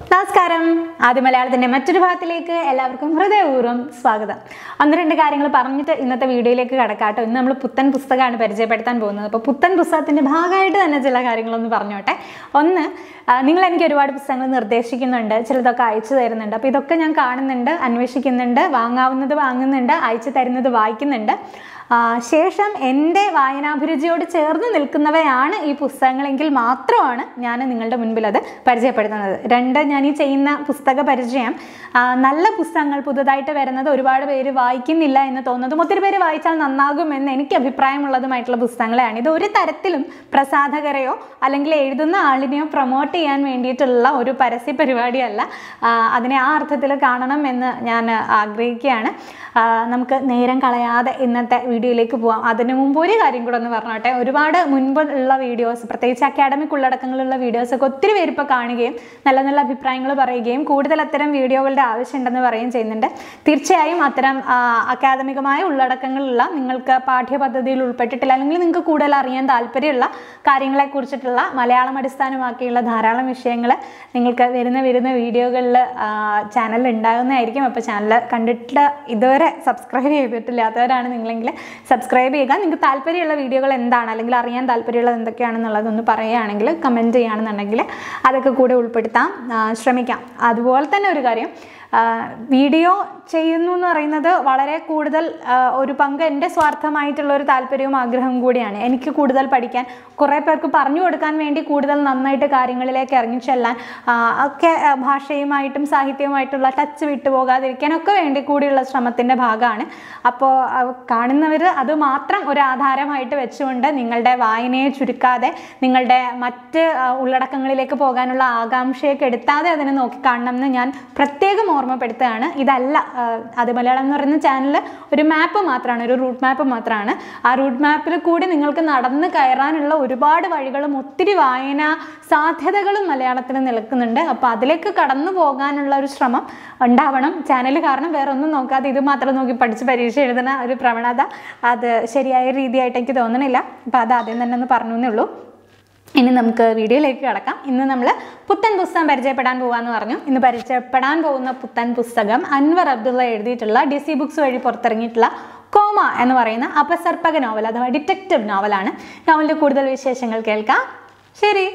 നമസ്കാരം ആദ്യ മലയാളത്തിന്റെ മറ്റൊരു ഭാഗത്തിലേക്ക് എല്ലാവർക്കും ഹൃദയപൂർവ്വം സ്വാഗതം ഒന്ന് രണ്ട് കാര്യങ്ങൾ പറഞ്ഞിട്ട് ഇന്നത്തെ വീഡിയോയിലേക്ക് കടക്കാട്ടോ ഇന്ന് നമ്മൾ പുത്തൻ പുസ്തകമാണ് പരിചയപ്പെടുത്താൻ പോകുന്നത് അപ്പോൾ പുത്തൻ പുസ്തകത്തിന്റെ ഭാഗമായിട്ട് തന്നെ ചില കാര്യങ്ങളൊന്ന് പറഞ്ഞോട്ടെ ഒന്ന് ആ, നിങ്ങൾ എനിക്ക് ഒരുപാട് പുസ്തകങ്ങൾ നിർദ്ദേശിക്കുന്നുണ്ട് ചിലതൊക്കെ അയച്ചു തരുന്നുണ്ട് അപ്പോൾ ഇതൊക്കെ ഞാൻ കാണുന്നുണ്ട് അന്വേഷിക്കുന്നുണ്ട് വാങ്ങാവുന്നത് വാങ്ങുന്നുണ്ട് അയച്ചു തരുന്നത് വായിക്കുന്നുണ്ട് ആ, ശേഷം എൻ്റെ വായനാഭിരുചിയോട് ചേർന്ന് നിൽക്കുന്നവയാണ് ഈ പുസ്തകങ്ങളെങ്കിൽ മാത്രമാണ് ഞാൻ നിങ്ങളുടെ മുൻപിൽ അത് പരിചയപ്പെടുത്തുന്നത് രണ്ട് ഞാൻ ഈ ചെയ്യുന്ന പുസ്തക പരിചയം ആ, നല്ല പുസ്തകങ്ങൾ പുതുതായിട്ട് വരുന്നത് ഒരുപാട് പേര് വായിക്കുന്നില്ല എന്ന് തോന്നുന്നതും ഒത്തിരി പേര് വായിച്ചാൽ നന്നാകുമെന്ന് എനിക്ക് അഭിപ്രായമുള്ളതുമായിട്ടുള്ള പുസ്തകങ്ങളാണ് ഇത് ഒരു തരത്തിലും പ്രസാധകരെയോ അല്ലെങ്കിൽ എഴുതുന്ന ആളിനെയോ പ്രൊമോട്ട് ചെയ്യാൻ വേണ്ടിയിട്ടുള്ള ഒരു പരസ്യ പരിപാടിയല്ല ആ, അതിനെ ആ അർത്ഥത്തിൽ കാണണം എന്ന് ഞാൻ ആഗ്രഹിക്കുകയാണ് ആ, നമുക്ക് നേരം കളയാതെ ഇന്നത്തെ വീഡിയോയിലേക്ക് പോവാം അതിനു മുമ്പ് ഒരു കാര്യം കൂടെ ഒന്ന് പറഞ്ഞോട്ടെ ഒരുപാട് മുൻപ് ഉള്ള വീഡിയോസ് പ്രത്യേകിച്ച് അക്കാഡമിക് ഉള്ളടക്കങ്ങളുള്ള വീഡിയോസ് ഒക്കെ ഒത്തിരി പേര് ഇപ്പോൾ കാണുകയും നല്ല നല്ല അഭിപ്രായങ്ങൾ പറയുകയും കൂടുതൽ അത്തരം വീഡിയോകളുടെ ആവശ്യമുണ്ടെന്ന് പറയുകയും ചെയ്യുന്നുണ്ട് തീർച്ചയായും അത്തരം ആ, അക്കാദമികമായ ഉള്ളടക്കങ്ങളുള്ള നിങ്ങൾക്ക് പാഠ്യപദ്ധതിയിൽ ഉൾപ്പെട്ടിട്ടില്ല അല്ലെങ്കിൽ നിങ്ങൾക്ക് കൂടുതൽ അറിയാൻ താല്പര്യമുള്ള കാര്യങ്ങളെ കുറിച്ചിട്ടുള്ള മലയാളം അടിസ്ഥാനമാക്കിയുള്ള ധാരാളം വിഷയങ്ങൾ നിങ്ങൾക്ക് വരുന്ന വരുന്ന വീഡിയോകളിൽ ചാനലിൽ ഉണ്ടാകുന്നതായിരിക്കും അപ്പോൾ ചാനൽ കണ്ടിട്ട് ഇതുവരെ സബ്സ്ക്രൈബ് ചെയ്തിട്ടില്ലാത്തവരാണ് നിങ്ങളെങ്കിൽ സബ്സ്ക്രൈബ് ചെയ്യുക നിങ്ങൾക്ക് താല്പര്യമുള്ള വീഡിയോകൾ എന്താണ് അല്ലെങ്കിൽ അറിയാൻ താല്പര്യമുള്ളത് എന്തൊക്കെയാണെന്നുള്ളതൊന്ന് പറയുകയാണെങ്കിൽ കമൻറ്റ് ചെയ്യുകയാണെന്നുണ്ടെങ്കിൽ അതൊക്കെ കൂടെ ഉൾപ്പെടുത്താൻ ആ, ശ്രമിക്കാം അതുപോലെ തന്നെ ഒരു കാര്യം ആ, വീഡിയോ ചെയ്യുന്നു എന്ന് പറയുന്നത് വളരെ കൂടുതൽ ആ, ഒരു പങ്ക് എൻ്റെ സ്വാർത്ഥമായിട്ടുള്ള ഒരു താല്പര്യവും ആഗ്രഹവും കൂടിയാണ് എനിക്ക് കൂടുതൽ പഠിക്കാൻ കുറേ പേർക്ക് പറഞ്ഞു കൊടുക്കാൻ വേണ്ടി കൂടുതൽ നന്നായിട്ട് കാര്യങ്ങളിലേക്ക് ഇറങ്ങി ചെല്ലാൻ ആ, ഒക്കെ ആ, ഭാഷയുമായിട്ടും സാഹിത്യവുമായിട്ടുള്ള ടച്ച് വിട്ടു പോകാതിരിക്കാനൊക്കെ വേണ്ടി കൂടിയുള്ള ശ്രമത്തിൻ്റെ ഭാഗമാണ് അപ്പോൾ കാണുന്നവർ അത് മാത്രം ഒരു ആധാരമായിട്ട് വെച്ചുകൊണ്ട് നിങ്ങളുടെ വായനയെ ചുരുക്കാതെ നിങ്ങളുടെ മറ്റ് ആ, ഉള്ളടക്കങ്ങളിലേക്ക് പോകാനുള്ള ആകാംക്ഷയെ കെടുത്താതെ അതിനെ നോക്കിക്കാണണം എന്ന് ഞാൻ പ്രത്യേകം ഓർമ്മപ്പെടുത്തുകയാണ് ഇതല്ല ആ, അത് മലയാളം എന്ന് പറയുന്ന ചാനൽ ഒരു മാപ്പ് മാത്രമാണ് ഒരു റൂട്ട് മാപ്പ് മാത്രമാണ് ആ റൂട്ട് മാപ്പിൽ കൂടി നിങ്ങൾക്ക് നടന്ന് കയറാനുള്ള ഒരുപാട് വഴികളും ഒത്തിരി വായന സാധ്യതകളും മലയാളത്തിൽ നിൽക്കുന്നുണ്ട് അപ്പോൾ അതിലേക്ക് കടന്നു പോകാനുള്ള ഒരു ശ്രമം ഉണ്ടാവണം ചാനൽ കാരണം വേറെ ഒന്നും നോക്കാതെ ഇത് മാത്രം നോക്കി പഠിച്ച് പരീക്ഷ എഴുതുന്ന ഒരു പ്രവണത അത് ശരിയായ രീതിയായിട്ട് എനിക്ക് തോന്നണില്ല അപ്പോൾ അത് ആദ്യം തന്നെ ഒന്ന് പറഞ്ഞു എന്നേ ഉള്ളൂ ഇനി നമുക്ക് വീഡിയോയിലേക്ക് കടക്കാം ഇന്ന് നമ്മൾ പുത്തൻ പുസ്തകം പരിചയപ്പെടാൻ പോകാന്ന് പറഞ്ഞു ഇന്ന് പരിചയപ്പെടാൻ പോകുന്ന പുത്തൻ പുസ്തകം അൻവർ അബ്ദുള്ള എഴുതിയിട്ടുള്ള ഡി സി ബുക്സ് വഴി പുറത്തിറങ്ങിയിട്ടുള്ള കോമ എന്ന് പറയുന്ന അപസർപ്പക നോവൽ അഥവാ ഡിറ്റക്റ്റീവ് നോവലാണ് നോവലിൻ്റെ കൂടുതൽ വിശേഷങ്ങൾ കേൾക്കാം ശരി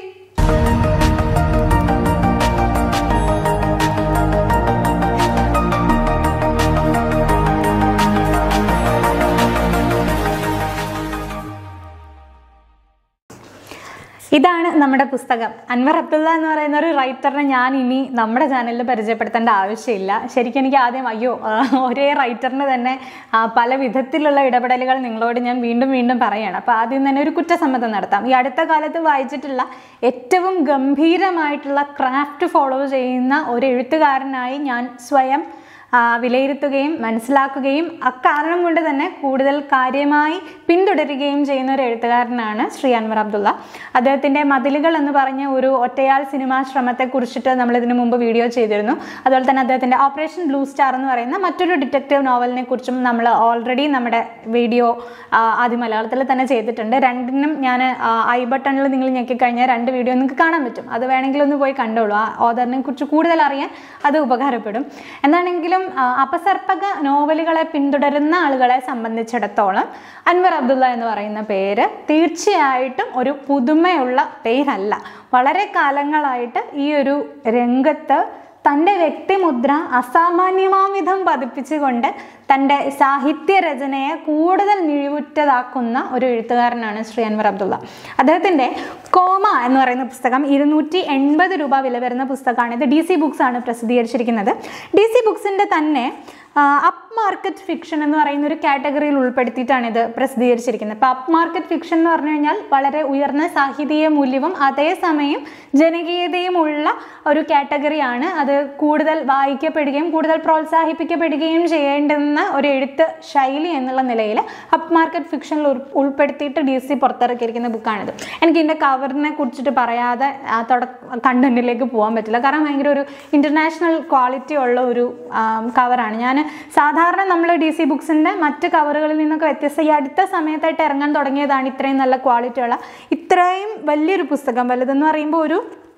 ഇതാണ് നമ്മുടെ പുസ്തകം അൻവർ അബ്ദുള്ള എന്ന് പറയുന്ന ഒരു റൈറ്ററിനെ ഞാൻ ഇനി നമ്മുടെ ചാനലിൽ പരിചയപ്പെടുത്തേണ്ട ആവശ്യമില്ല ശരിക്കും എനിക്ക് ആദ്യം അയ്യോ ആ, ഒരേ റൈറ്ററിന് തന്നെ ആ, പല വിധത്തിലുള്ള ഇടപെടലുകൾ നിങ്ങളോട് ഞാൻ വീണ്ടും വീണ്ടും പറയുകയാണ് അപ്പോൾ ആദ്യം തന്നെ ഒരു കുറ്റസമ്മതം നടത്താം ഈ അടുത്ത കാലത്ത് വായിച്ചിട്ടുള്ള ഏറ്റവും ഗംഭീരമായിട്ടുള്ള ക്രാഫ്റ്റ് ഫോളോ ചെയ്യുന്ന ഒരു എഴുത്തുകാരനായി ഞാൻ സ്വയം ആ, വിലയിരുത്തുകയും മനസ്സിലാക്കുകയും അക്കാരണം കൊണ്ട് തന്നെ കൂടുതൽ കാര്യമായി പിന്തുടരുകയും ചെയ്യുന്ന ഒരു എഴുത്തുകാരനാണ് ശ്രീ അൻവർ അബ്ദുള്ള അദ്ദേഹത്തിൻ്റെ മതിലുകൾ എന്ന് പറഞ്ഞ ഒരു ഒറ്റയാൾ സിനിമാ ശ്രമത്തെ കുറിച്ചിട്ട് നമ്മൾ ഇതിനു മുമ്പ് വീഡിയോ ചെയ്തിരുന്നു അതുപോലെ തന്നെ അദ്ദേഹത്തിൻ്റെ ഓപ്പറേഷൻ ബ്ലൂ സ്റ്റാർ എന്ന് പറയുന്ന മറ്റൊരു ഡിറ്റക്റ്റീവ് നോവലിനെ കുറിച്ചും നമ്മൾ ഓൾറെഡി നമ്മുടെ വീഡിയോ ആദ്യം മലയാളത്തിൽ തന്നെ ചെയ്തിട്ടുണ്ട് രണ്ടിനും ഞാൻ ഐ ബട്ടണിൽ നിങ്ങൾ ഞെക്കിക്കഴിഞ്ഞാൽ രണ്ട് വീഡിയോ നിങ്ങൾക്ക് കാണാൻ പറ്റും അത് വേണമെങ്കിൽ ഒന്ന് പോയി കണ്ടോളൂ ആ ഓദറിനെ കുറിച്ച് കൂടുതൽ അറിയാൻ അത് ഉപകാരപ്പെടും എന്താണെങ്കിലും ആ, അപസർപ്പക നോവലുകളെ പിന്തുടരുന്ന ആളുകളെ സംബന്ധിച്ചിടത്തോളം അൻവർ അബ്ദുള്ള എന്ന് പറയുന്ന പേര് തീർച്ചയായിട്ടും ഒരു പുതുമയുള്ള പേരല്ല വളരെ കാലങ്ങളായിട്ട് ഈ ഒരു രംഗത്ത് തൻ്റെ വ്യക്തിമുദ്ര അസാമാന്യമാം വിധം പതിപ്പിച്ചുകൊണ്ട് തൻ്റെ സാഹിത്യ രചനയെ കൂടുതൽ മിഴിവുറ്റതാക്കുന്ന ഒരു എഴുത്തുകാരനാണ് ശ്രീ അൻവർ അബ്ദുള്ള അദ്ദേഹത്തിൻ്റെ കോമ എന്ന് പറയുന്ന പുസ്തകം ഇരുന്നൂറ്റി എൺപത് രൂപ വില വരുന്ന പുസ്തകമാണ് ഇത് ഡി സി ബുക്സ് ആണ് പ്രസിദ്ധീകരിച്ചിരിക്കുന്നത് ഡി സി ബുക്സിൻ്റെ തന്നെ അപ്പ് മാർക്കറ്റ് ഫിക്ഷൻ എന്ന് പറയുന്ന ഒരു കാറ്റഗറിയിൽ ഉൾപ്പെടുത്തിയിട്ടാണ് ഇത് പ്രസിദ്ധീകരിച്ചിരിക്കുന്നത് അപ്പോൾ അപ്പ് മാർക്കറ്റ് ഫിക്ഷൻ എന്ന് പറഞ്ഞു കഴിഞ്ഞാൽ വളരെ ഉയർന്ന സാഹിതീയ മൂല്യവും അതേസമയം ജനകീയതയും ഉള്ള ഒരു കാറ്റഗറിയാണ് അത് കൂടുതൽ വായിക്കപ്പെടുകയും കൂടുതൽ പ്രോത്സാഹിപ്പിക്കപ്പെടുകയും ചെയ്യേണ്ടുന്ന ഒരു എഴുത്ത് ശൈലി എന്നുള്ള നിലയിൽ അപ്പ് മാർക്കറ്റ് ഫിക്ഷനിൽ ഉൾ- ഉൾപ്പെടുത്തിയിട്ട് ഡി സി പുറത്തിറക്കിയിരിക്കുന്ന ബുക്കാണിത് എനിക്ക് ഇതിൻ്റെ കവറിനെ കുറിച്ചിട്ട് പറയാതെ ആ തുട കണ്ടന്റിലേക്ക് പോകാൻ പറ്റില്ല കാരണം ഭയങ്കര ഒരു ഇൻ്റർനാഷണൽ ക്വാളിറ്റി ഉള്ള ഒരു കവറാണ് ഞാൻ സാധാരണ നമ്മൾ ഡി സി ബുക്സിൻ്റെ മറ്റ് കവറുകളിൽ നിന്നൊക്കെ വ്യത്യസ്ത ഈ അടുത്ത സമയത്തായിട്ട് ഇറങ്ങാൻ തുടങ്ങിയതാണ് ഇത്രയും നല്ല ക്വാളിറ്റിയുള്ള ഇത്രയും വലിയൊരു പുസ്തകം വലുതെന്ന് പറയുമ്പോൾ ഒരു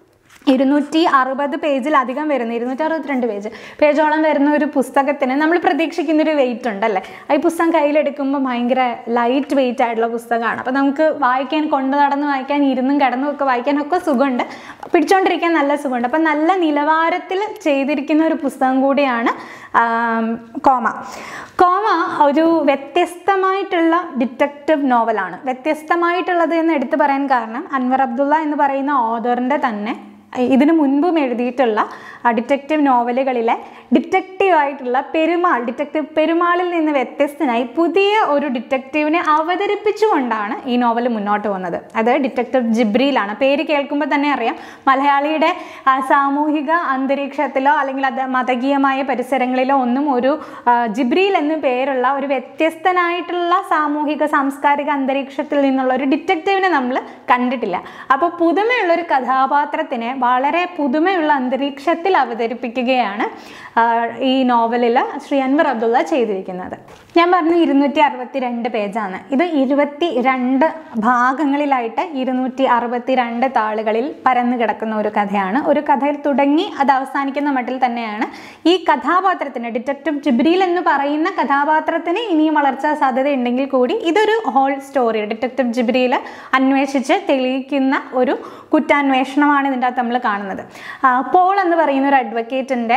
ഇരുന്നൂറ്റി അറുപത് പേജിലധികം വരുന്ന ഇരുന്നൂറ്റി അറുപത്തിരണ്ട് പേജ് പേജോളം വരുന്ന ഒരു പുസ്തകത്തിന് നമ്മൾ പ്രതീക്ഷിക്കുന്ന ഒരു വെയിറ്റ് ഉണ്ടല്ലേ ഈ പുസ്തകം കയ്യിലെടുക്കുമ്പോൾ ഭയങ്കര ലൈറ്റ് വെയിറ്റ് ആയിട്ടുള്ള പുസ്തകമാണ് അപ്പോൾ നമുക്ക് വായിക്കാൻ കൊണ്ടു നടന്ന് വായിക്കാൻ ഇരുന്നും കിടന്നും ഒക്കെ വായിക്കാനൊക്കെ സുഖമുണ്ട് പിടിച്ചോണ്ടിരിക്കാൻ നല്ല സുഖമുണ്ട് അപ്പം നല്ല നിലവാരത്തിൽ ചെയ്തിരിക്കുന്ന ഒരു പുസ്തകം കൂടിയാണ് ആം, കോമ കോമ ഒരു വ്യത്യസ്തമായിട്ടുള്ള ഡിറ്റക്റ്റീവ് നോവലാണ് വ്യത്യസ്തമായിട്ടുള്ളത് എന്ന് എടുത്തു പറയാൻ കാരണം അൻവർ അബ്ദുള്ള എന്ന് പറയുന്ന ഓതറിൻ്റെ തന്നെ ഇതിനു മുൻപും എഴുതിയിട്ടുള്ള ഡിറ്റക്റ്റീവ് നോവലുകളിലെ ഡിറ്റക്റ്റീവ് ആയിട്ടുള്ള പെരുമാൾ ഡിറ്റക്റ്റീവ് പെരുമാളിൽ നിന്ന് വ്യത്യസ്തനായി പുതിയ ഒരു ഡിറ്റക്റ്റീവിനെ അവതരിപ്പിച്ചുകൊണ്ടാണ് ഈ നോവൽ മുന്നോട്ട് പോകുന്നത് അത് ഡിറ്റക്റ്റീവ് ജിബ്രിയിലാണ് പേര് കേൾക്കുമ്പോൾ തന്നെ അറിയാം മലയാളിയുടെ ആ, സാമൂഹിക അന്തരീക്ഷത്തിലോ അല്ലെങ്കിൽ അത് മതകീയമായ പരിസരങ്ങളിലോ ഒന്നും ഒരു ആ, ജിബ്രീൽ എന്ന് പേരുള്ള ഒരു വ്യത്യസ്തനായിട്ടുള്ള സാമൂഹിക സാംസ്കാരിക അന്തരീക്ഷത്തിൽ നിന്നുള്ള ഒരു ഡിറ്റക്റ്റീവിനെ നമ്മൾ കണ്ടിട്ടില്ല അപ്പോൾ പുതുമയുള്ള ഒരു കഥാപാത്രത്തിനെ വളരെ പുതുമയുള്ള അന്തരീക്ഷത്തിൽ അവതരിപ്പിക്കുകയാണ് ആ, ഈ നോവലിൽ ശ്രീ അൻവർ അബ്ദുള്ള ചെയ്തിരിക്കുന്നത് ഞാൻ പറഞ്ഞു ഇരുന്നൂറ്റി അറുപത്തി രണ്ട് പേജാണ് ഇത് ഇരുപത്തി രണ്ട് ഭാഗങ്ങളിലായിട്ട് ഇരുന്നൂറ്റി അറുപത്തി രണ്ട് താളുകളിൽ പരന്നു കിടക്കുന്ന ഒരു കഥയാണ് ഒരു കഥയിൽ തുടങ്ങി അത് അവസാനിക്കുന്ന മട്ടിൽ തന്നെയാണ് ഈ കഥാപാത്രത്തിന് ഡിറ്റക്റ്റീവ് ജിബ്രീൽ എന്ന് പറയുന്ന കഥാപാത്രത്തിന് ഇനിയും വളർച്ചാ സാധ്യത ഉണ്ടെങ്കിൽ കൂടി ഇതൊരു ഹോൾ സ്റ്റോറി ഡിറ്റക്റ്റീവ് ജിബ്രീൽ അന്വേഷിച്ച് തെളിയിക്കുന്ന ഒരു കുറ്റാന്വേഷണമാണ് ഇതിൻ്റെ അകത്ത് നമ്മൾ കാണുന്നത് ആ, പോൾ എന്ന് പറയുന്ന ഒരു അഡ്വക്കേറ്റിൻ്റെ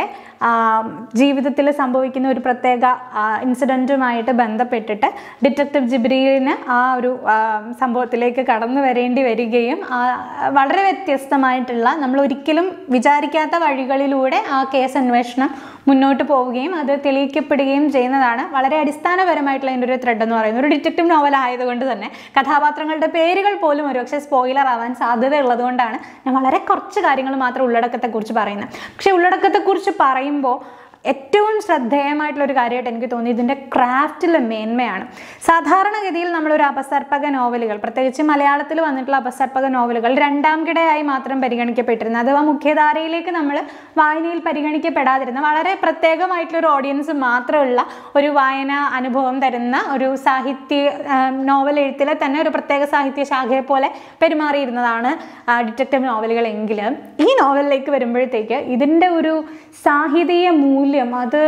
ജീവിതത്തിൽ സംഭവിക്കുന്ന ഒരു പ്രത്യേക ഇൻസിഡൻറ്റുമായിട്ട് ബന്ധപ്പെട്ടിട്ട് ഡിറ്റക്റ്റീവ് ജിബ്രീലിന് ആ ഒരു ആ, സംഭവത്തിലേക്ക് കടന്നു വരേണ്ടി വരികയും ആ, വളരെ വ്യത്യസ്തമായിട്ടുള്ള നമ്മൾ ഒരിക്കലും വിചാരിക്കാത്ത വഴികളിലൂടെ ആ കേസ് അന്വേഷണം മുന്നോട്ട് പോവുകയും അത് തെളിയിക്കപ്പെടുകയും ചെയ്യുന്നതാണ് വളരെ അടിസ്ഥാനപരമായിട്ടുള്ള അതിൻ്റെ ഒരു ത്രെഡ് എന്ന് പറയുന്നത് ഒരു ഡിറ്റക്റ്റീവ് നോവൽ ആയതുകൊണ്ട് തന്നെ കഥാപാത്രങ്ങളുടെ പേരുകൾ പോലും ഒരുപക്ഷെ സ്പോയിലർ ആവാൻ സാധ്യതയുള്ളത് കൊണ്ടാണ് ഞാൻ വളരെ കുറച്ച് കാര്യങ്ങൾ മാത്രം ഉള്ളടക്കത്തെക്കുറിച്ച് പറയുന്നത് പക്ഷേ ഉള്ളടക്കത്തെക്കുറിച്ച് പറയുമ്പോൾ ഏറ്റവും ശ്രദ്ധേയമായിട്ടുള്ള ഒരു കാര്യമായിട്ട് എനിക്ക് തോന്നി ഇതിൻ്റെ ക്രാഫ്റ്റിലെ മേന്മയാണ് സാധാരണഗതിയിൽ നമ്മളൊരു അപസർപ്പക നോവലുകൾ പ്രത്യേകിച്ച് മലയാളത്തിൽ വന്നിട്ടുള്ള അപസർപ്പക നോവലുകൾ രണ്ടാം കിടയായി മാത്രം പരിഗണിക്കപ്പെട്ടിരുന്നു അഥവാ മുഖ്യധാരയിലേക്ക് നമ്മൾ വായനയിൽ പരിഗണിക്കപ്പെടാതിരുന്ന വളരെ പ്രത്യേകമായിട്ടുള്ള ഒരു ഓഡിയൻസ് മാത്രമുള്ള ഒരു വായന അനുഭവം തരുന്ന ഒരു സാഹിത്യ ആ, നോവൽ എഴുത്തിലെ തന്നെ ഒരു പ്രത്യേക സാഹിത്യ ശാഖയെ പോലെ പെരുമാറിയിരുന്നതാണ് ഡിറ്റക്റ്റീവ് നോവലുകളെങ്കിൽ ഈ നോവലിലേക്ക് വരുമ്പോഴത്തേക്ക് ഇതിൻ്റെ ഒരു സാഹിതീയ മൂല്യം അത്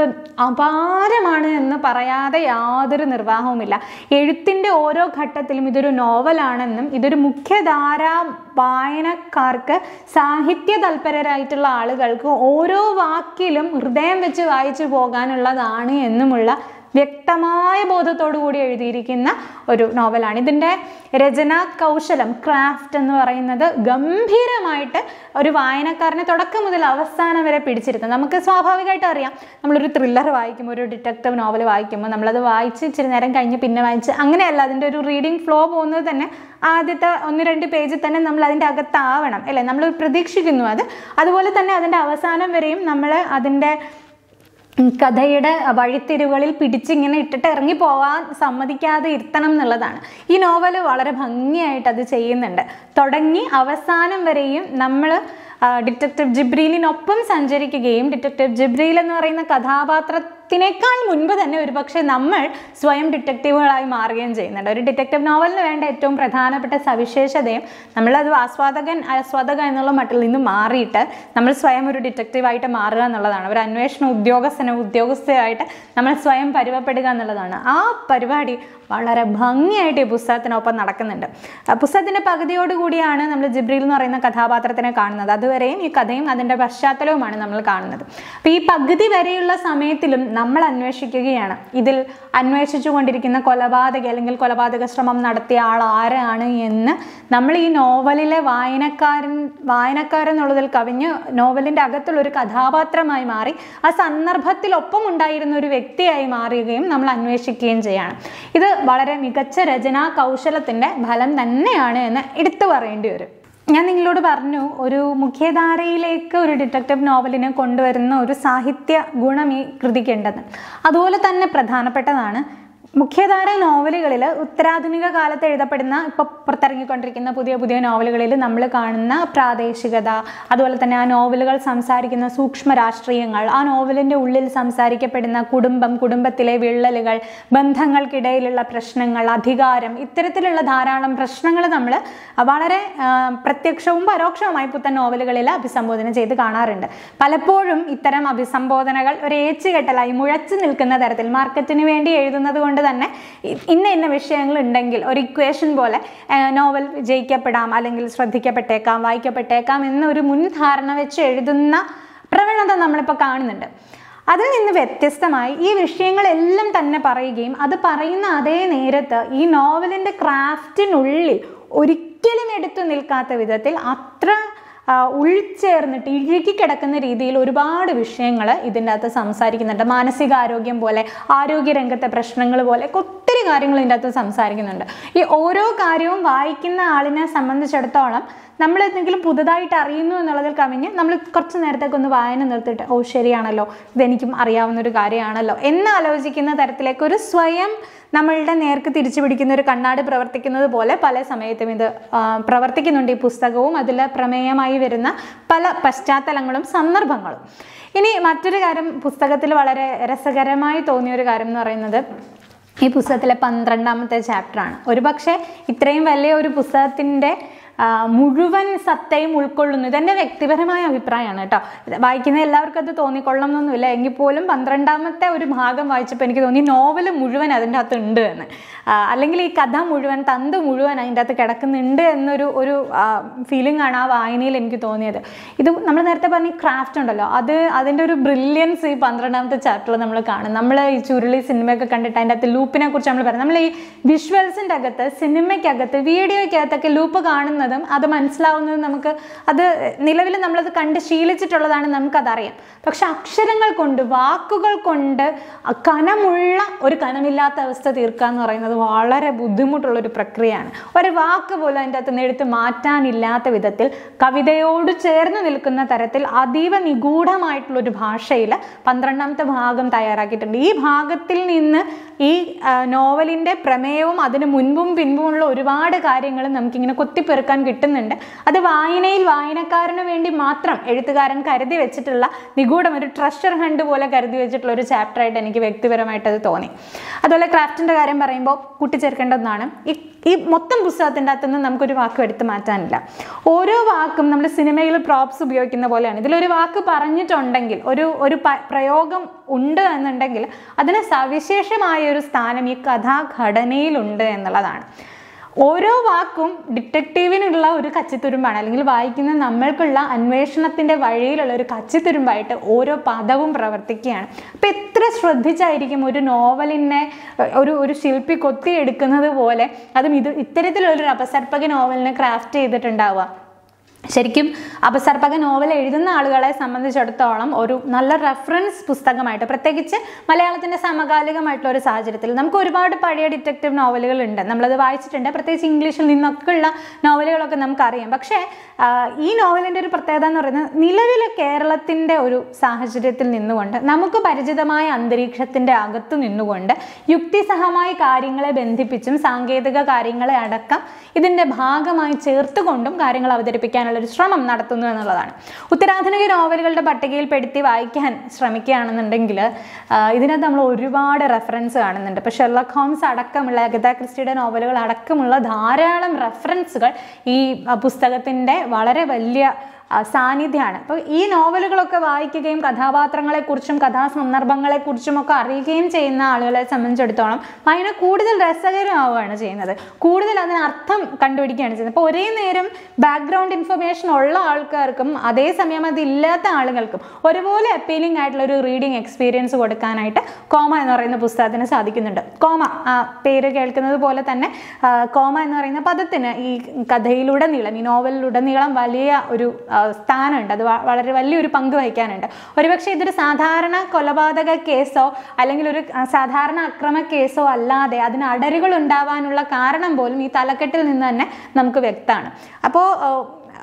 അപാരമാണ് എന്ന് പറയാതെ യാതൊരു നിർവാഹവുമില്ല എഴുത്തിൻ്റെ ഓരോ ഘട്ടത്തിലും ഇതൊരു നോവലാണെന്നും ഇതൊരു മുഖ്യധാര വായനക്കാർക്ക് സാഹിത്യ തൽപരരായിട്ടുള്ള ആളുകൾക്ക് ഓരോ വാക്കിലും ഹൃദയം വെച്ച് വായിച്ചു പോകാനുള്ളതാണ് എന്നുമുള്ള വ്യക്തമായ ബോധത്തോടു കൂടി എഴുതിയിരിക്കുന്ന ഒരു നോവലാണ് ഇതിൻ്റെ രചനാ കൗശലം ക്രാഫ്റ്റ് എന്ന് പറയുന്നത് ഗംഭീരമായിട്ട് ഒരു വായനക്കാരനെ തുടക്കം മുതൽ അവസാനം വരെ പിടിച്ചിരുത്തും നമുക്ക് സ്വാഭാവികമായിട്ട് അറിയാം നമ്മളൊരു ത്രില്ലർ വായിക്കുമ്പോൾ ഒരു ഡിറ്റക്റ്റീവ് നോവൽ വായിക്കുമ്പോൾ നമ്മളത് വായിച്ച് ഇച്ചിരി നേരം കഴിഞ്ഞ് പിന്നെ വായിച്ച് അങ്ങനെയല്ല അതിൻ്റെ ഒരു റീഡിങ് ഫ്ലോ പോകുന്നത് തന്നെ ആദ്യത്തെ ഒന്ന് രണ്ട് പേജിൽ തന്നെ നമ്മൾ അതിൻ്റെ അകത്താവണം അല്ലേ നമ്മൾ പ്രതീക്ഷിക്കുന്നു അത് അതുപോലെ തന്നെ അതിൻ്റെ അവസാനം വരെയും നമ്മൾ അതിൻ്റെ ഉം, കഥയുടെ വഴിത്തിരിവുകളിൽ പിടിച്ചിങ്ങനെ ഇട്ടിട്ട് ഇറങ്ങി പോവാൻ സമ്മതിക്കാതെ ഇരുത്തണം എന്നുള്ളതാണ് ഈ നോവൽ വളരെ ഭംഗിയായിട്ട് അത് ചെയ്യുന്നുണ്ട് തുടങ്ങി അവസാനം വരെയും നമ്മൾ ഡിറ്റക്റ്റീവ് ജിബ്രീലിനൊപ്പം സഞ്ചരിക്കുകയും ഡിറ്റക്റ്റീവ് ജിബ്രീൽ എന്ന് പറയുന്ന കഥാപാത്രത്തിനേക്കാൾ മുൻപ് തന്നെ ഒരുപക്ഷെ നമ്മൾ സ്വയം ഡിറ്റക്റ്റീവുകളായി മാറുകയും ചെയ്യുന്നുണ്ട് ഒരു ഡിറ്റക്റ്റീവ് നോവലിന് വേണ്ട ഏറ്റവും പ്രധാനപ്പെട്ട സവിശേഷതയും നമ്മളത് ആസ്വാദകൻ ആസ്വാദക എന്നുള്ള മട്ടിൽ നിന്ന് മാറിയിട്ട് നമ്മൾ സ്വയം ഒരു ഡിറ്റക്റ്റീവായിട്ട് മാറുക എന്നുള്ളതാണ് ഒരു അന്വേഷണ ഉദ്യോഗസ്ഥനോ ഉദ്യോഗസ്ഥയായിട്ട് നമ്മൾ സ്വയം പരുവപ്പെടുക എന്നുള്ളതാണ് ആ പരിപാടി വളരെ ഭംഗിയായിട്ട് ഈ പുസ്തകത്തിനൊപ്പം നടക്കുന്നുണ്ട് ആ പുസ്തകത്തിൻ്റെ പകുതിയോടുകൂടിയാണ് നമ്മൾ ജിബ്രീൽ എന്ന് പറയുന്ന കഥാപാത്രത്തിനെ കാണുന്നത് അതുവരെയും ഈ കഥയും അതിൻ്റെ പശ്ചാത്തലവുമാണ് നമ്മൾ കാണുന്നത് അപ്പോൾ ഈ പകുതി വരെയുള്ള സമയത്തിലും നമ്മൾ അന്വേഷിക്കുകയാണ് ഇതിൽ അന്വേഷിച്ചു കൊണ്ടിരിക്കുന്ന കൊലപാതക അല്ലെങ്കിൽ കൊലപാതക ശ്രമം നടത്തിയ ആൾ ആരാണ് എന്ന് നമ്മൾ ഈ നോവലിലെ വായനക്കാരൻ വായനക്കാരൻ എന്നുള്ളതിൽ കവിഞ്ഞ് നോവലിൻ്റെ അകത്തുള്ള ഒരു കഥാപാത്രമായി മാറി ആ സന്ദർഭത്തിൽ ഒപ്പം ഉണ്ടായിരുന്ന ഒരു വ്യക്തിയായി മാറുകയും നമ്മൾ അന്വേഷിക്കുകയും ചെയ്യാണ് ഇത് വളരെ മികച്ച രചനാ കൗശലത്തിൻ്റെ ഫലം തന്നെയാണ് എന്ന് എടുത്തു പറയേണ്ടി വരും ഞാൻ നിങ്ങളോട് പറഞ്ഞു ഒരു മുഖ്യധാരയിലേക്ക് ഒരു ഡിറ്റക്റ്റീവ് നോവലിനെ കൊണ്ടുവരുന്ന ഒരു സാഹിത്യ ഗുണം ഈ കൃതിക്കുണ്ടെന്ന് അതുപോലെ തന്നെ പ്രധാനപ്പെട്ടതാണ് മുഖ്യധാര നോവലുകളിൽ ഉത്തരാധുനിക കാലത്ത് എഴുതപ്പെടുന്ന ഇപ്പോൾ പുറത്തിറങ്ങിക്കൊണ്ടിരിക്കുന്ന പുതിയ പുതിയ നോവലുകളിൽ നമ്മൾ കാണുന്ന പ്രാദേശികത അതുപോലെ തന്നെ ആ നോവലുകൾ സംസാരിക്കുന്ന സൂക്ഷ്മ രാഷ്ട്രീയങ്ങൾ ആ നോവലിൻ്റെ ഉള്ളിൽ സംസാരിക്കപ്പെടുന്ന കുടുംബം കുടുംബത്തിലെ വിള്ളലുകൾ ബന്ധങ്ങൾക്കിടയിലുള്ള പ്രശ്നങ്ങൾ അധികാരം ഇത്തരത്തിലുള്ള ധാരാളം പ്രശ്നങ്ങൾ നമ്മൾ വളരെ ആ, പ്രത്യക്ഷവും പരോക്ഷവുമായി പുത്തൻ നോവലുകളിൽ അഭിസംബോധന ചെയ്ത് കാണാറുണ്ട് പലപ്പോഴും ഇത്തരം അഭിസംബോധനകൾ ഒരു ഏച്ചുകെട്ടലായി മുഴച്ചു നിൽക്കുന്ന തരത്തിൽ മാർക്കറ്റിന് വേണ്ടി എഴുതുന്നത് കൊണ്ട് തന്നെ ഇ- ഇന്ന ഇന്ന വിഷയങ്ങൾ ഉണ്ടെങ്കിൽ ഒരു ഇക്വേഷൻ പോലെ ആ, നോവൽ വിജയിക്കപ്പെടാം അല്ലെങ്കിൽ ശ്രദ്ധിക്കപ്പെട്ടേക്കാം വായിക്കപ്പെട്ടേക്കാം എന്നൊരു മുൻധാരണ വെച്ച് എഴുതുന്ന പ്രവണത നമ്മളിപ്പോൾ കാണുന്നുണ്ട് അതിൽ നിന്ന് വ്യത്യസ്തമായി ഈ വിഷയങ്ങളെല്ലാം തന്നെ പറയുകയും അത് പറയുന്ന അതേ നേരത്ത് ഈ നോവലിൻ്റെ ക്രാഫ്റ്റിനുള്ളിൽ ഒരിക്കലും എടുത്തു നിൽക്കാത്ത വിധത്തിൽ അത്ര ആ, ഉൾച്ചേർന്നിട്ട് ഇഴുകി കിടക്കുന്ന രീതിയിൽ ഒരുപാട് വിഷയങ്ങൾ ഇതിൻ്റെ അകത്ത് സംസാരിക്കുന്നുണ്ട് മാനസികാരോഗ്യം പോലെ ആരോഗ്യരംഗത്തെ പ്രശ്നങ്ങൾ പോലെ ഒക്കെ ഒത്തിരി കാര്യങ്ങൾ ഇതിൻ്റെ അകത്ത് സംസാരിക്കുന്നുണ്ട് ഈ ഓരോ കാര്യവും വായിക്കുന്ന ആളിനെ സംബന്ധിച്ചിടത്തോളം നമ്മൾ എന്തെങ്കിലും പുതുതായിട്ട് അറിയുന്നു എന്നുള്ളതിൽ കവിഞ്ഞ് നമ്മൾ കുറച്ച് നേരത്തേക്ക് ഒന്ന് വായന നിർത്തിയിട്ട് ഓ ശരിയാണല്ലോ ഇതെനിക്കും അറിയാവുന്ന ഒരു കാര്യമാണല്ലോ എന്ന് ആലോചിക്കുന്ന തരത്തിലേക്ക് ഒരു സ്വയം നമ്മളുടെ നേർക്ക് തിരിച്ചു പിടിക്കുന്ന ഒരു കണ്ണാടി പ്രവർത്തിക്കുന്നത് പോലെ പല സമയത്തും ഇത് ആ, പ്രവർത്തിക്കുന്നുണ്ട് ഈ പുസ്തകവും അതിൽ പ്രമേയമായി വരുന്ന പല പശ്ചാത്തലങ്ങളും സന്ദർഭങ്ങളും ഇനി മറ്റൊരു കാര്യം പുസ്തകത്തിൽ വളരെ രസകരമായി തോന്നിയ ഒരു കാര്യം എന്ന് പറയുന്നത് ഈ പുസ്തകത്തിലെ പന്ത്രണ്ടാമത്തെ ചാപ്റ്ററാണ് ഒരുപക്ഷെ ഇത്രയും വലിയ ഒരു പുസ്തകത്തിൻ്റെ ആ, മുഴുവൻ സത്തയും ഉൾക്കൊള്ളുന്നു ഇതെൻ്റെ വ്യക്തിപരമായ അഭിപ്രായമാണ് കേട്ടോ ഇത് വായിക്കുന്ന എല്ലാവർക്കും അത് തോന്നിക്കൊള്ളണം എന്നൊന്നുമില്ല എങ്കിൽ പോലും പന്ത്രണ്ടാമത്തെ ഒരു ഭാഗം വായിച്ചപ്പോൾ എനിക്ക് തോന്നി നോവൽ മുഴുവൻ അതിൻ്റെ അകത്ത് ഉണ്ട് എന്ന് ആ, അല്ലെങ്കിൽ ഈ കഥ മുഴുവൻ തന്ത് മുഴുവൻ അതിൻ്റെ അകത്ത് കിടക്കുന്നുണ്ട് എന്നൊരു ഒരു ഫീലിംഗ് ആണ് ആ വായനയിൽ എനിക്ക് തോന്നിയത് ഇത് നമ്മൾ നേരത്തെ പറഞ്ഞ ക്രാഫ്റ്റ് ഉണ്ടല്ലോ അത് അതിൻ്റെ ഒരു ബ്രില്യൻസ് ഈ പന്ത്രണ്ടാമത്തെ ചാപ്റ്ററിൽ നമ്മൾ കാണും നമ്മൾ ഈ ചുരുളി സിനിമയൊക്കെ കണ്ടിട്ട് അതിൻ്റെ അകത്ത് ലൂപ്പിനെ കുറിച്ച് നമ്മൾ പറയും നമ്മൾ ഈ വിഷ്വൽസിൻ്റെ അകത്ത് സിനിമയ്ക്കകത്ത് വീഡിയോയ്ക്കകത്തൊക്കെ ലൂപ്പ് കാണുന്നതും അത് മനസ്സിലാവുന്നതും നമുക്ക് അത് നിലവിൽ നമ്മളത് കണ്ട് ശീലിച്ചിട്ടുള്ളതാണ് നമുക്കതറിയാം പക്ഷെ അക്ഷരങ്ങൾ കൊണ്ട് വാക്കുകൾ കൊണ്ട് കനമുള്ള ഒരു കനമില്ലാത്ത അവസ്ഥ തീർക്കുക എന്ന് പറയുന്നത് വളരെ ബുദ്ധിമുട്ടുള്ള ഒരു പ്രക്രിയയാണ് ഒരു വാക്ക് പോലും അതിൻ്റെ അകത്ത് നിന്ന് എടുത്ത് മാറ്റാനില്ലാത്ത വിധത്തിൽ കവിതയോട് ചേർന്ന് നിൽക്കുന്ന തരത്തിൽ അതീവ നിഗൂഢമായിട്ടുള്ള ഒരു ഭാഷയിൽ പന്ത്രണ്ടാമത്തെ ഭാഗം തയ്യാറാക്കിയിട്ടുണ്ട് ഈ ഭാഗത്തിൽ നിന്ന് ഈ ആ, നോവലിൻ്റെ പ്രമേയവും അതിന് മുൻപും പിൻപുമുള്ള ഒരുപാട് കാര്യങ്ങൾ നമുക്കിങ്ങനെ കൊത്തിപ്പെറുക്കാൻ കിട്ടുന്നുണ്ട് അത് വായനയിൽ വായനക്കാരന് വേണ്ടി മാത്രം എഴുത്തുകാരൻ കരുതി വെച്ചിട്ടുള്ള നിഗൂഢം ഒരു ട്രഷർ ഹണ്ട് പോലെ കരുതി വെച്ചിട്ടുള്ള ഒരു ചാപ്റ്ററായിട്ട് എനിക്ക് വ്യക്തിപരമായിട്ട് അത് തോന്നി അതുപോലെ ക്രാഫ്റ്റിൻ്റെ കാര്യം പറയുമ്പോൾ കൂട്ടിച്ചേർക്കേണ്ട ഒന്നാണ് ഈ ഈ മൊത്തം പുസ്തകത്തിൻ്റെ അകത്ത് നിന്ന് നമുക്കൊരു വാക്കും എടുത്ത് മാറ്റാനില്ല ഓരോ വാക്കും നമ്മൾ സിനിമയിൽ പ്രോപ്സ് ഉപയോഗിക്കുന്ന പോലെയാണ് ഇതിലൊരു വാക്ക് പറഞ്ഞിട്ടുണ്ടെങ്കിൽ ഒരു ഒരു പ- പ്രയോഗം ഉണ്ട് എന്നുണ്ടെങ്കിൽ അതിന് സവിശേഷമായ ഒരു സ്ഥാനം ഈ കഥാഘടനയിലുണ്ട് എന്നുള്ളതാണ് ഓരോ വാക്കും ഡിറ്റക്റ്റീവിനുള്ള ഒരു കച്ചിത്തുരുമ്പാണ് അല്ലെങ്കിൽ വായിക്കുന്ന നമ്മൾക്കുള്ള അന്വേഷണത്തിൻ്റെ വഴിയിലുള്ള ഒരു കച്ചിത്തുരുമ്പായിട്ട് ഓരോ പദവും പ്രവർത്തിക്കുകയാണ് അപ്പം എത്ര ശ്രദ്ധിച്ചായിരിക്കും ഒരു നോവലിനെ ഏഹ്, ഒരു ഒരു ശില്പി കൊത്തിയെടുക്കുന്നത് പോലെ അതും ഇത് ഇത്തരത്തിലുള്ളൊരു അപസർപ്പക നോവലിനെ ക്രാഫ്റ്റ് ചെയ്തിട്ടുണ്ടാവുക ശരിക്കും അപസർപ്പക നോവൽ എഴുതുന്ന ആളുകളെ സംബന്ധിച്ചിടത്തോളം ഒരു നല്ല റെഫറൻസ് പുസ്തകമായിട്ട് പ്രത്യേകിച്ച് മലയാളത്തിൻ്റെ സമകാലികമായിട്ടുള്ള ഒരു സാഹചര്യത്തിൽ നമുക്ക് ഒരുപാട് പഴയ ഡിറ്റക്റ്റീവ് നോവലുകൾ ഉണ്ട് നമ്മളത് വായിച്ചിട്ടുണ്ട് പ്രത്യേകിച്ച് ഇംഗ്ലീഷിൽ നിന്നൊക്കെ ഉള്ള നോവലുകളൊക്കെ നമുക്കറിയാം പക്ഷേ ആ, ഈ നോവലിൻ്റെ ഒരു പ്രത്യേകത എന്ന് പറയുന്നത് നിലവിലെ കേരളത്തിൻ്റെ ഒരു സാഹചര്യത്തിൽ നിന്നുകൊണ്ട് നമുക്ക് പരിചിതമായ അന്തരീക്ഷത്തിൻ്റെ അകത്ത് നിന്നുകൊണ്ട് യുക്തിസഹമായ കാര്യങ്ങളെ ബന്ധിപ്പിച്ചും സാങ്കേതിക കാര്യങ്ങളെ അടക്കം ഇതിൻ്റെ ഭാഗമായി ചേർത്തുകൊണ്ടും കാര്യങ്ങൾ അവതരിപ്പിക്കാനുള്ള ഒരു ശ്രമം നടത്തുന്നു എന്നുള്ളതാണ് ഉത്തരാധുനിക നോവലുകളുടെ പട്ടികയിൽപ്പെടുത്തി വായിക്കാൻ ശ്രമിക്കുകയാണെന്നുണ്ടെങ്കിൽ ആ, ഇതിനകത്ത് നമ്മൾ ഒരുപാട് റെഫറൻസ് കാണുന്നുണ്ട് ഇപ്പോൾ ഷെർലക് ഹോംസ് അടക്കമുള്ള അഗത ക്രിസ്റ്റിയുടെ നോവലുകൾ അടക്കമുള്ള ധാരാളം റെഫറൻസുകൾ ഈ ആ, പുസ്തകത്തിൻ്റെ വളരെ വലിയ ആ, സാന്നിധ്യമാണ് അപ്പോൾ ഈ നോവലുകളൊക്കെ വായിക്കുകയും കഥാപാത്രങ്ങളെക്കുറിച്ചും കഥാസന്ദർഭങ്ങളെക്കുറിച്ചും ഒക്കെ അറിയുകയും ചെയ്യുന്ന ആളുകളെ സംബന്ധിച്ചിടത്തോളം വായന കൂടുതൽ രസകരമാവുകയാണ് ചെയ്യുന്നത് കൂടുതൽ അതിന് അർത്ഥം കണ്ടുപിടിക്കുകയാണ് ചെയ്യുന്നത് അപ്പോൾ ഒരേ നേരം ബാക്ക്ഗ്രൗണ്ട് ഇൻഫർമേഷൻ ഉള്ള ആൾക്കാർക്കും അതേസമയം അതില്ലാത്ത ആളുകൾക്കും ഒരുപോലെ അപ്പീലിംഗ് ആയിട്ടുള്ള ഒരു റീഡിങ് എക്സ്പീരിയൻസ് കൊടുക്കാനായിട്ട് കോമ എന്ന് പറയുന്ന പുസ്തകത്തിന് സാധിക്കുന്നുണ്ട് കോമ ആ പേര് കേൾക്കുന്നത് പോലെ തന്നെ ആ, കോമ എന്ന് പറയുന്ന പദത്തിന് ഈ കഥയിലുടനീളം ഈ നോവലിലുടനീളം വലിയ ഒരു ആ, സ്ഥാനമുണ്ട് അത് വ- വളരെ വലിയൊരു പങ്ക് വഹിക്കാനുണ്ട് ഒരുപക്ഷെ ഇതൊരു സാധാരണ കൊലപാതക കേസോ അല്ലെങ്കിൽ ഒരു ആ, സാധാരണ അക്രമ കേസോ അല്ലാതെ അതിന് അടരുകൾ ഉണ്ടാവാനുള്ള കാരണം പോലും ഈ തലക്കെട്ടിൽ നിന്ന് തന്നെ നമുക്ക് വ്യക്തമാണ് അപ്പോൾ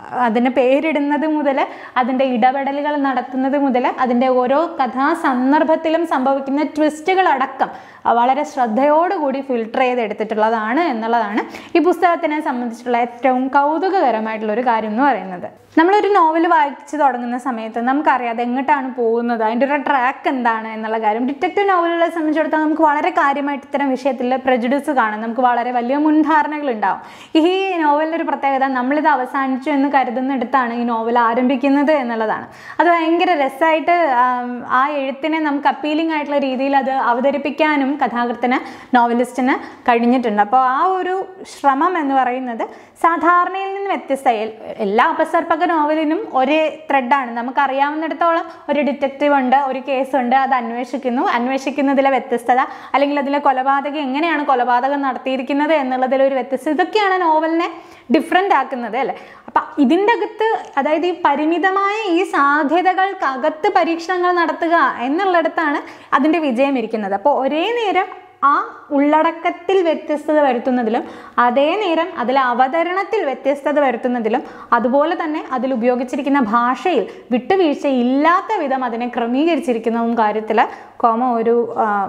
അതിന് പേരിടുന്നത് മുതൽ അതിൻ്റെ ഇടപെടലുകൾ നടത്തുന്നത് മുതൽ അതിൻ്റെ ഓരോ കഥാസന്ദർഭത്തിലും സംഭവിക്കുന്ന ട്വിസ്റ്റുകളടക്കം വളരെ ശ്രദ്ധയോടുകൂടി ഫിൽട്ടർ ചെയ്ത് എടുത്തിട്ടുള്ളതാണ് എന്നുള്ളതാണ് ഈ പുസ്തകത്തിനെ സംബന്ധിച്ചിട്ടുള്ള ഏറ്റവും കൗതുകകരമായിട്ടുള്ള ഒരു കാര്യം എന്ന് പറയുന്നത് നമ്മളൊരു നോവൽ വായിച്ചു തുടങ്ങുന്ന സമയത്ത് നമുക്കറിയാം അത് എങ്ങോട്ടാണ് പോകുന്നത് അതിൻ്റെ ഒരു ട്രാക്ക് എന്താണ് എന്നുള്ള കാര്യം ഡിറ്റക്റ്റീവ് നോവലുകളെ സംബന്ധിച്ചിടത്തോളം നമുക്ക് വളരെ കാര്യമായിട്ട് ഇത്തരം വിഷയത്തിൽ പ്രജുഡിസ് കാണാം നമുക്ക് വളരെ വലിയ മുൻധാരണകൾ ഉണ്ടാവും ഈ നോവലിൻ്റെ ഒരു പ്രത്യേകത നമ്മളിത് അവസാനിച്ചു എന്ന് കരുതുന്നിടത്താണ് ഈ നോവൽ ആരംഭിക്കുന്നത് എന്നുള്ളതാണ് അത് ഭയങ്കര രസമായിട്ട് ആ എഴുത്തിനെ നമുക്ക് അപ്പീലിംഗ് ആയിട്ടുള്ള രീതിയിൽ അത് അവതരിപ്പിക്കാനും കഥാകൃത്തിന് നോവലിസ്റ്റിന് കഴിഞ്ഞിട്ടുണ്ട് അപ്പോൾ ആ ഒരു ശ്രമം എന്ന് പറയുന്നത് സാധാരണയിൽ നിന്ന് വ്യത്യസ്തമായി എല്ലാ അപസർപ്പക നോവലിനും ഒരേ ത്രെഡാണ് നമുക്കറിയാവുന്നിടത്തോളം ഒരു ഡിറ്റക്റ്റീവ് ഉണ്ട് ഒരു കേസുണ്ട് അത് അന്വേഷിക്കുന്നു അന്വേഷിക്കുന്നതിലെ വ്യത്യസ്തത അല്ലെങ്കിൽ അതിലെ കൊലപാതകം എങ്ങനെയാണ് കൊലപാതകം നടത്തിയിരിക്കുന്നത് എന്നുള്ളതിൽ ഒരു വ്യത്യസ്തത ഇതൊക്കെയാണ് നോവലിനെ ഡിഫറെൻ്റ് ആക്കുന്നത് അല്ലേ അപ്പം ഇതിൻ്റെ അകത്ത് അതായത് ഈ പരിമിതമായ ഈ സാധ്യതകൾക്കകത്ത് പരീക്ഷണങ്ങൾ നടത്തുക എന്നുള്ളിടത്താണ് അതിൻ്റെ വിജയം ഇരിക്കുന്നത് അപ്പോൾ ഒരേ നേരം ആ ഉള്ളടക്കത്തിൽ വ്യത്യസ്തത വരുത്തുന്നതിലും അതേ നേരം അതിലെ അവതരണത്തിൽ വ്യത്യസ്തത വരുത്തുന്നതിലും അതുപോലെ തന്നെ അതിൽ ഉപയോഗിച്ചിരിക്കുന്ന ഭാഷയിൽ വിട്ടുവീഴ്ചയില്ലാത്ത വിധം അതിനെ ക്രമീകരിച്ചിരിക്കുന്നതും കാര്യത്തിൽ കോമ ഒരു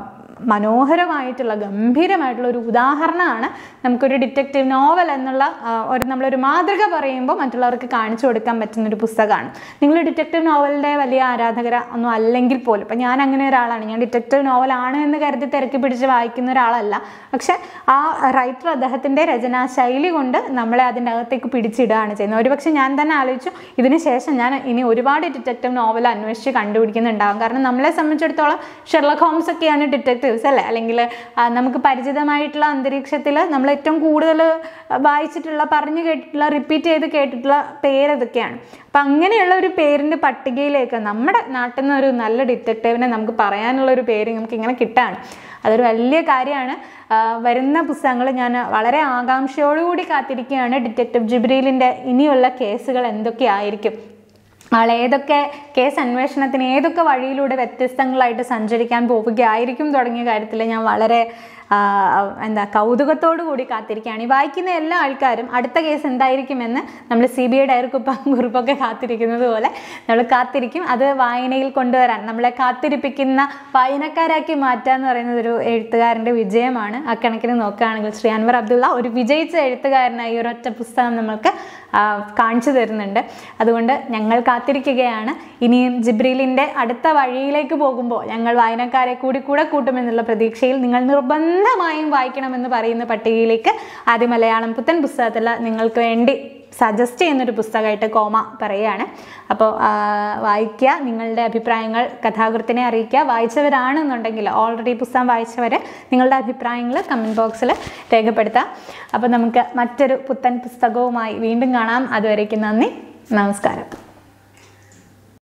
മനോഹരമായിട്ടുള്ള ഗംഭീരമായിട്ടുള്ള ഒരു ഉദാഹരണമാണ് നമുക്കൊരു ഡിറ്റക്റ്റീവ് നോവൽ എന്നുള്ള ഒരു നമ്മളൊരു മാതൃക പറയുമ്പോൾ മറ്റുള്ളവർക്ക് കാണിച്ചു കൊടുക്കാൻ പറ്റുന്ന ഒരു പുസ്തകമാണ് നിങ്ങൾ ഡിറ്റക്റ്റീവ് നോവലിൻ്റെ വലിയ ആരാധകര ഒന്നും അല്ലെങ്കിൽ പോലും ഇപ്പം ഞാൻ അങ്ങനെ ഒരാളാണ് ഞാൻ ഡിറ്റക്റ്റീവ് നോവലാണ് എന്ന് കരുതി തിരക്കി പിടിച്ച് വായിക്കുന്ന ഒരാളല്ല പക്ഷെ ആ റൈറ്റർ അദ്ദേഹത്തിൻ്റെ രചനാ ശൈലി കൊണ്ട് നമ്മളെ അതിൻ്റെ അകത്തേക്ക് പിടിച്ചിടുകയാണ് ചെയ്യുന്നത് ഒരുപക്ഷെ ഞാൻ തന്നെ ആലോചിച്ചു ഇതിന് ശേഷം ഞാൻ ഇനി ഒരുപാട് ഡിറ്റക്റ്റീവ് നോവൽ അന്വേഷിച്ച് കണ്ടുപിടിക്കുന്നുണ്ടാകും കാരണം നമ്മളെ സംബന്ധിച്ചിടത്തോളം ഷെർലക് ഹോംസ് ഒക്കെയാണ് ഡിറ്റക്റ്റീവ്സ് അല്ലേ അല്ലെങ്കിൽ നമുക്ക് പരിചിതമായിട്ടുള്ള അന്തരീക്ഷത്തിൽ നമ്മൾ ഏറ്റവും കൂടുതൽ വായിച്ചിട്ടുള്ള പറഞ്ഞു കേട്ടിട്ടുള്ള റിപ്പീറ്റ് ചെയ്ത് കേട്ടിട്ടുള്ള പേര് ഇതൊക്കെയാണ് അപ്പം അങ്ങനെയുള്ള ഒരു പേരിൻ്റെ പട്ടികയിലേക്ക് നമ്മുടെ നാട്ടിൽ നിന്ന് ഒരു നല്ല ഡിറ്റക്റ്റീവിനെ നമുക്ക് പറയാനുള്ള ഒരു പേര് നമുക്ക് ഇങ്ങനെ കിട്ടാണ് അതൊരു വലിയ കാര്യമാണ് വരുന്ന പുസ്തകങ്ങൾ ഞാൻ വളരെ ആകാംക്ഷയോടുകൂടി കാത്തിരിക്കുകയാണ് ഡിറ്റക്റ്റീവ് ജിബ്രീലിൻ്റെ ഇനിയുള്ള കേസുകൾ എന്തൊക്കെയായിരിക്കും ആൾ ഏതൊക്കെ കേസ് അന്വേഷണത്തിന് ഏതൊക്കെ വഴിയിലൂടെ വ്യത്യസ്തങ്ങളായിട്ട് സഞ്ചരിക്കാൻ പോവുകയായിരിക്കും തുടങ്ങിയ കാര്യത്തിൽ ഞാൻ വളരെ എന്താ കൗതുകത്തോടു കൂടി കാത്തിരിക്കുകയാണ് ഈ വായിക്കുന്ന എല്ലാ ആൾക്കാരും അടുത്ത കേസ് എന്തായിരിക്കുമെന്ന് നമ്മൾ സി ബി ഐ ഡയറിക്കുപ്പം കുറിപ്പൊക്കെ കാത്തിരിക്കുന്നത് പോലെ നമ്മൾ കാത്തിരിക്കും അത് വായനയിൽ കൊണ്ടുവരാൻ നമ്മളെ കാത്തിരിപ്പിക്കുന്ന വായനക്കാരാക്കി മാറ്റുക എന്ന് പറയുന്നത് ഒരു എഴുത്തുകാരൻ്റെ വിജയമാണ് ആ കണക്കിന് നോക്കുകയാണെങ്കിൽ ശ്രീ അൻവർ അബ്ദുള്ള ഒരു വിജയിച്ച എഴുത്തുകാരനായി ഒരൊറ്റ പുസ്തകം നമ്മൾക്ക് കാണിച്ചു തരുന്നുണ്ട് അതുകൊണ്ട് ഞങ്ങൾ കാത്തിരിക്കുകയാണ് ഇനിയും ജിബ്രീലിൻ്റെ അടുത്ത വഴിയിലേക്ക് പോകുമ്പോൾ ഞങ്ങൾ വായനക്കാരെ കൂടി കൂടെ കൂട്ടുമെന്നുള്ള പ്രതീക്ഷയിൽ നിങ്ങൾ നിർബന്ധമായും വായിക്കണമെന്ന് പറയുന്ന പട്ടികയിലേക്ക് ആദ്യ മലയാളം പുത്തൻ പുസ്തകത്തിൽ നിങ്ങൾക്ക് വേണ്ടി സജസ്റ്റ് ചെയ്യുന്നൊരു പുസ്തകമായിട്ട് കോമ പറയുകയാണ് അപ്പോൾ വായിക്കുക നിങ്ങളുടെ അഭിപ്രായങ്ങൾ കഥാകൃത്തിനെ അറിയിക്കുക വായിച്ചവരാണെന്നുണ്ടെങ്കിൽ ഓൾറെഡി പുസ്തകം വായിച്ചവർ നിങ്ങളുടെ അഭിപ്രായങ്ങൾ കമൻറ്റ് ബോക്സിൽ രേഖപ്പെടുത്താം അപ്പോൾ നമുക്ക് മറ്റൊരു പുത്തൻ പുസ്തകവുമായി വീണ്ടും കാണാം അതുവരേക്കും നന്ദി നമസ്കാരം